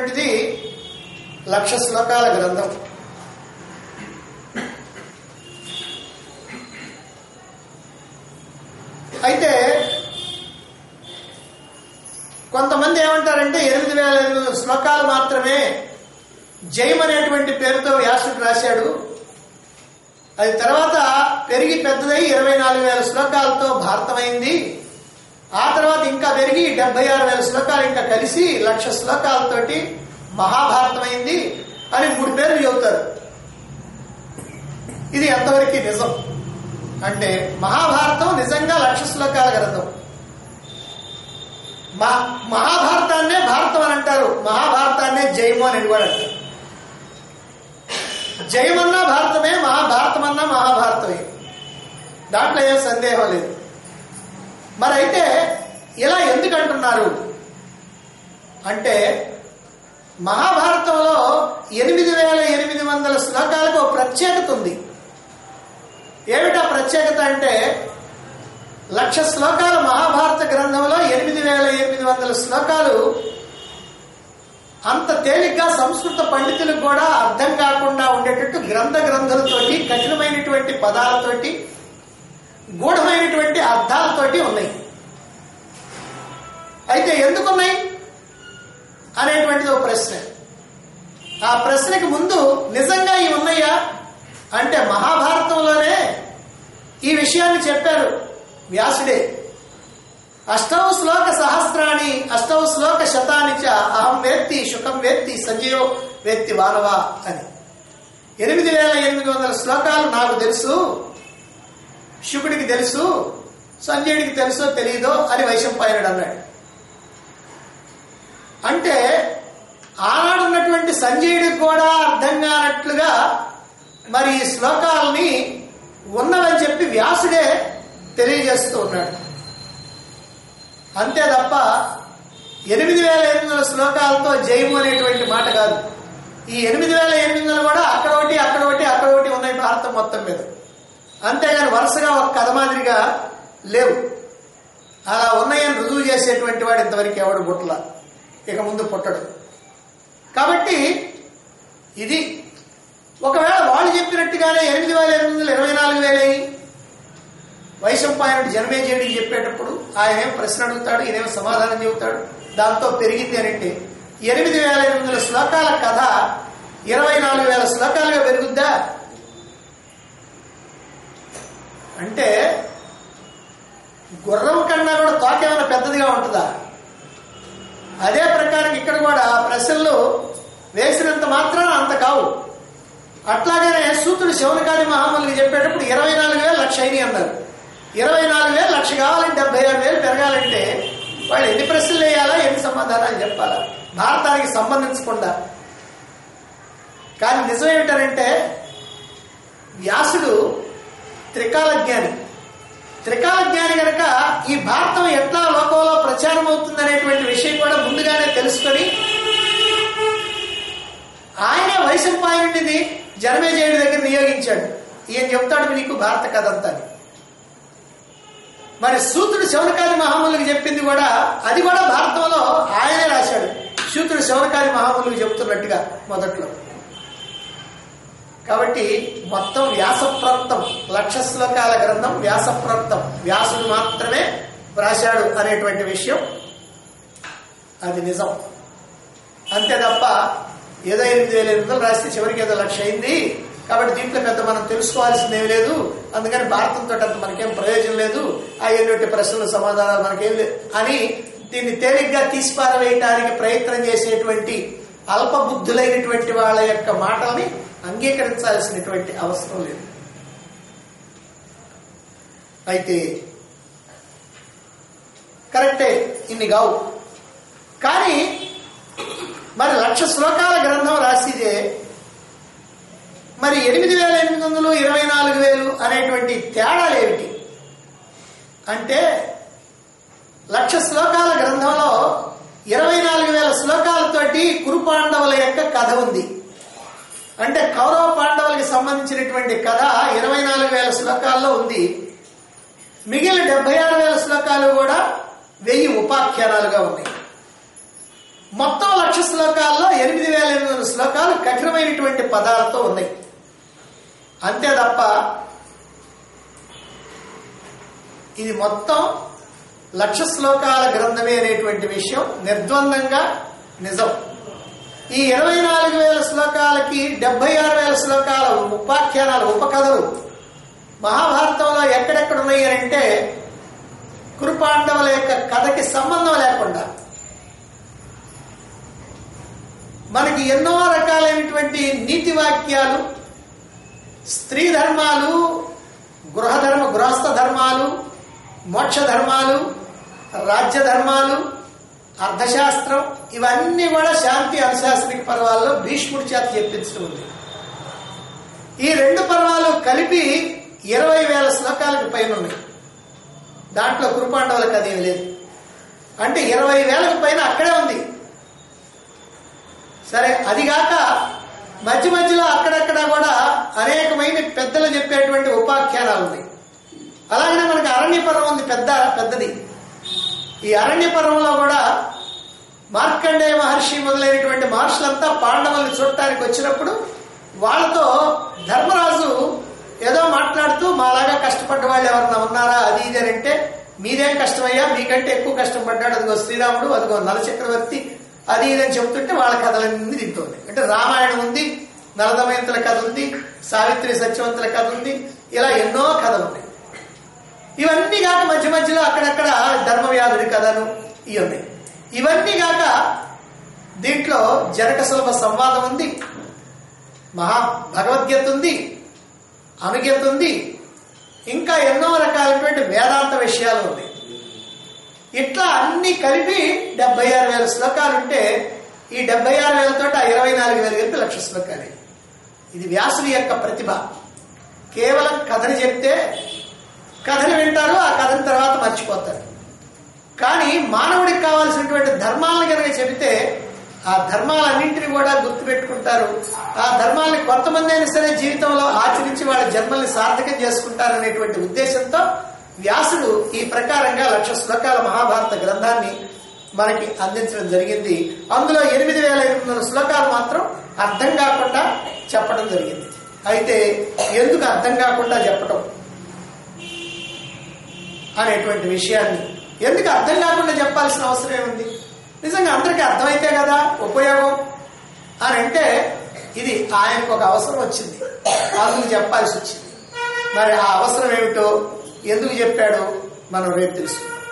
రాసినటువంటిది లక్ష శ్లోకాల గ్రంథం అయితే కొంతమంది ఏమంటారంటే ఎనిమిది వేల ఎనిమిది వందల శ్లోకాలు మాత్రమే జయం అనేటువంటి పేరుతో వ్యాసుడు రాశాడు అది తర్వాత పెరిగి పెద్దదై ఇరవై నాలుగు వేల శ్లోకాలతో భారతమైంది ఆ తర్వాత ఇంకా పెరిగి డెబ్బై ఆరు వేల శ్లోకాలు ఇంకా కలిసి లక్ష శ్లోకాలతోటి మహాభారతమైంది అని మూడు పేర్లు చెబుతారు ఇది ఎంతవరకు నిజం అంటే మహాభారతం నిజంగా లక్ష శ్లోకాల గ్రంథం మా- మహాభారతాన్నే భారతం అని అంటారు మహాభారతాన్నే జయము అని కూడా అంటారు జయమన్నా భారతమే మహాభారతం అన్నా మహాభారతమే దాంట్లో ఏం సందేహం లేదు మరి అయితే ఇలా ఎందుకు అంటున్నారు అంటే మహాభారతంలో ఎనిమిది వేల ఎనిమిది వందల శ్లోకాలకు ఒక ప్రత్యేకత ఉంది ఏమిటా ప్రత్యేకత అంటే లక్ష శ్లోకాల మహాభారత గ్రంథంలో ఎనిమిది వేల ఎనిమిది వందల శ్లోకాలు అంత తేలిగ్గా సంస్కృత పండితులకు కూడా అర్థం కాకుండా ఉండేటట్టు గ్రంథ గ్రంథులతోటి కఠినమైనటువంటి పదాలతోటి గూఢమైనటువంటి అర్థాలతోటి ఉన్నాయి అయితే ఎందుకున్నాయి అనేటువంటిది ఒక ప్రశ్న ఆ ప్రశ్నకి ముందు నిజంగా ఇవి ఉన్నాయా అంటే మహాభారతంలోనే ఈ విషయాన్ని చెప్పారు వ్యాసుడే అష్టౌ శ్లోక సహస్రాణి అష్టౌ శ్లోక శతాని చ అహం వేత్తి శుకం వేత్తి సంజయో వేత్తి వానవ అని ఎనిమిది వేల ఎనిమిది వందల శ్లోకాలు నాకు తెలుసు శుకుడికి తెలుసు సంజయుడికి తెలుసో తెలియదో అని వైశంపాయనుడు అన్నాడు అంటే ఆనాడు ఉన్నటువంటి సంజయుడికి కూడా అర్థం కానట్లుగా మరి ఈ శ్లోకాలని ఉన్నవని చెప్పి వ్యాసుడే తెలియజేస్తూ ఉన్నాడు అంతే తప్ప ఎనిమిది వేల ఎనిమిది వందల శ్లోకాలతో జయము అనేటువంటి మాట కాదు ఈ ఎనిమిది వేల ఎనిమిది వందలు కూడా అక్కడ ఒకటి అక్కడ ఒకటి అక్కడ ఒకటి ఉన్నాయి భారతం మొత్తం మీద అంతేగాని వరుసగా ఒక కథ మాదిరిగా లేవు అలా ఉన్నాయని రుజువు చేసేటువంటి వాడు ఇంతవరకు ఎవడు పుట్టల ఇక ముందు పుట్టడు కాబట్టి ఇది ఒకవేళ వాళ్ళు చెప్పినట్టుగానే ఎనిమిది వేల ఎనిమిది వందల ఇరవై నాలుగు వేలయ్యి వైశంపాయనుడు జన్మేజయుడికి చెప్పేటప్పుడు ఆయన ఏం ప్రశ్న అడుగుతాడు ఈయనేం సమాధానం చెబుతాడు దాంతో పెరిగింది అని అంటే ఎనిమిది వేల ఎనిమిది వందల శ్లోకాల కథ ఇరవై నాలుగు వేల శ్లోకాలుగా పెరుగుద్దా అంటే గుర్రం కన్నా కూడా తోక ఏమైనా పెద్దదిగా ఉంటుందా అదే ప్రకారం ఇక్కడ కూడా ప్రశ్నలు వేసినంత మాత్రాన అంత కావు అట్లాగనే సూతుడు శివనకాది మహాములకి చెప్పేటప్పుడు ఇరవై నాలుగు వేలు లక్ష అయినాయి అన్నారు ఇరవై నాలుగు వేలు లక్ష కావాలంటే డెబ్బై ఆరు వేలు పెరగాలంటే వాళ్ళు ఎన్ని ప్రశ్నలు వేయాలా ఎన్ని సమాధానాలు చెప్పాలా భారతానికి సంబంధించకుండా కానీ నిజం ఏమిటంటే వ్యాసుడు త్రికాల జ్ఞాని త్రికాల జ్ఞాని గనక ఈ భారతం ఎట్లా లోకంలో ప్రచారం అవుతుంది అనేటువంటి విషయం కూడా ముందుగానే తెలుసుకొని ఆయనే వైశంపాయనుడిని జనమేజయుడి దగ్గర నియోగించాడు ఈయన చెప్తాడు నీకు భారత కథ అంతా అని. మరి సూతుడు శౌనకాది మహాములకు చెప్పింది కూడా అది కూడా భారతంలో ఆయనే రాశాడు సూతుడు శౌనకాది మహాములకు చెప్తున్నట్టుగా మొదట్లో కాబట్టి మొత్తం వ్యాసప్రాప్తం లక్ష శ్లోకాల గ్రంథం వ్యాసప్రాప్తం వ్యాసుడు మాత్రమే రాశాడు అనేటువంటి విషయం అది నిజం అంతే తప్ప ఏదో ఎనిమిది వేల ఎనిమిది వందలు రాస్తే చివరికి ఏదో లక్ష అయింది కాబట్టి దీంట్లో పెద్ద మనం తెలుసుకోవాల్సింది ఏం లేదు అందుకని భారతంతో అంత మనకేం ప్రయోజనం లేదు ఆ ఎన్నోటి ప్రశ్నల సమాధానాలు మనకేం లేదు అని దీన్ని తేలిగ్గా తీసిపారవేయటానికి ప్రయత్నం చేసేటువంటి అల్పబుద్ధులైనటువంటి వాళ్ళ యొక్క మాటల్ని అంగీకరించాల్సినటువంటి అవసరం లేదు అయితే కరెక్టే ఇన్ని కావు కానీ మరి లక్ష శ్లోకాల గ్రంథం రాసిదే మరి ఎనిమిది వేల ఎనిమిది వందలు ఇరవై నాలుగు వేలు అనేటువంటి తేడాలు ఏమిటి అంటే లక్ష శ్లోకాల గ్రంథంలో ఇరవై నాలుగు వేల శ్లోకాలతోటి కురు పాండవుల యొక్క కథ ఉంది అంటే కౌరవ పాండవులకి సంబంధించినటువంటి కథ ఇరవై నాలుగు వేల శ్లోకాల్లో ఉంది మిగిలిన డెబ్బై ఆరు వేల శ్లోకాలు కూడా వెయ్యి ఉపాఖ్యానాలుగా ఉన్నాయి మొత్తం లక్ష శ్లోకాల్లో ఎనిమిది వేల ఎనిమిది వందల శ్లోకాలు కఠినమైనటువంటి పదాలతో ఉన్నాయి అంతే తప్ప ఇది మొత్తం లక్ష శ్లోకాల గ్రంథమే అనేటువంటి విషయం నిర్ద్వందంగా నిజం ఈ ఇరవై నాలుగు వేల శ్లోకాలకి డెబ్బై ఆరు వేల శ్లోకాల ఉపాఖ్యానాలు ఉపకథలు మహాభారతంలో ఎక్కడెక్కడ ఉన్నాయి అని అంటే కురుపాండవుల యొక్క కథకి సంబంధం లేకుండా మనకి ఎన్నో రకాలైనటువంటి నీతి వాక్యాలు స్త్రీ ధర్మాలు గృహధర్మ గృహస్థ ధర్మాలు మోక్ష ధర్మాలు రాజ్య ధర్మాలు అర్థశాస్త్రం ఇవన్నీ కూడా శాంతి అనుశాసనిక పర్వాల్లో భీష్ముడి చేత చెప్పించడం ఉంది ఈ రెండు పర్వాలు కలిపి ఇరవై వేల శ్లోకాలకు పైన ఉన్నాయి దాంట్లో కురుపాండవులకు అదేమి లేదు అంటే ఇరవై వేలకు పైన అక్కడే ఉంది సరే అదిగాక మధ్య మధ్యలో అక్కడక్కడ కూడా అనేకమైన పెద్దలు చెప్పేటువంటి ఉపాఖ్యానాలు ఉన్నాయి అలాగనే మనకి అరణ్య పర్వం ఉంది పెద్ద పెద్దది ఈ అరణ్య పర్వంలో కూడా మార్కండేయ మహర్షి మొదలైనటువంటి మహర్షులంతా పాండవుల్ని చూడటానికి వచ్చినప్పుడు వాళ్ళతో ధర్మరాజు ఏదో మాట్లాడుతూ మాలాగా కష్టపడ్డ వాళ్ళు ఎవరన్నా ఉన్నారా అది ఇది అని అంటే మీదేం కష్టమయ్యా మీకంటే ఎక్కువ కష్టం పడ్డాడు అదిగో శ్రీరాముడు అదిగో నలచక్రవర్తి అది ఇది అని చెప్తుంటే వాళ్ళ కథలన్నీ తింటుంది అంటే రామాయణం ఉంది నలదమయంతుల కథ ఉంది సావిత్రి సత్యవంతుల కథ ఉంది ఇలా ఎన్నో కథలు ఉన్నాయి ఇవన్నీ కాక మధ్య మధ్యలో అక్కడక్కడ ధర్మవ్యాధుడి కథను ఇవి ఉన్నాయి ఇవన్నీ కాక దీంట్లో జనక సులభ సంవాదం ఉంది మహా భగవద్గీత ఉంది అనుగీత ఉంది ఇంకా ఎన్నో రకాలైనటువంటి వేదాంత విషయాలు ఉన్నాయి ఇట్లా అన్ని కలిపి డెబ్బై ఆరు వేల శ్లోకాలు ఉంటే ఈ డెబ్బై ఆరు వేలతో ఇరవై నాలుగు వేల కలిపి లక్ష శ్లోకాలు ఇది వ్యాసుని యొక్క ప్రతిభ కేవలం కథని చెప్తే కథని వింటారు ఆ కథని తర్వాత మర్చిపోతారు కానీ మానవుడికి కావాల్సినటువంటి ధర్మాలను కనుక చెబితే ఆ ధర్మాలన్నింటినీ కూడా గుర్తుపెట్టుకుంటారు ఆ ధర్మాలని కొంతమంది అయినా సరే జీవితంలో ఆచరించి వాళ్ళ జన్మల్ని సార్థకం చేసుకుంటారు అనేటువంటి ఉద్దేశంతో వ్యాసుడు ఈ ప్రకారంగా లక్ష శ్లోకాల మహాభారత గ్రంథాన్ని మనకి అందించడం జరిగింది అందులో ఎనిమిది వేల ఎనిమిది వందల శ్లోకాలు మాత్రం అర్థం కాకుండా చెప్పడం జరిగింది అయితే ఎందుకు అర్థం కాకుండా చెప్పటం అనేటువంటి విషయాన్ని ఎందుకు అర్థం కాకుండా చెప్పాల్సిన అవసరం ఏముంది నిజంగా అందరికీ అర్థమైతే కదా ఉపయోగం అని అంటే ఇది ఆయనకు ఒక అవసరం వచ్చింది అందుకు చెప్పాల్సి వచ్చింది మరి ఆ అవసరం ఏమిటో ఎందుకు చెప్పాడో మనం రేపు తెలుసుకుందాం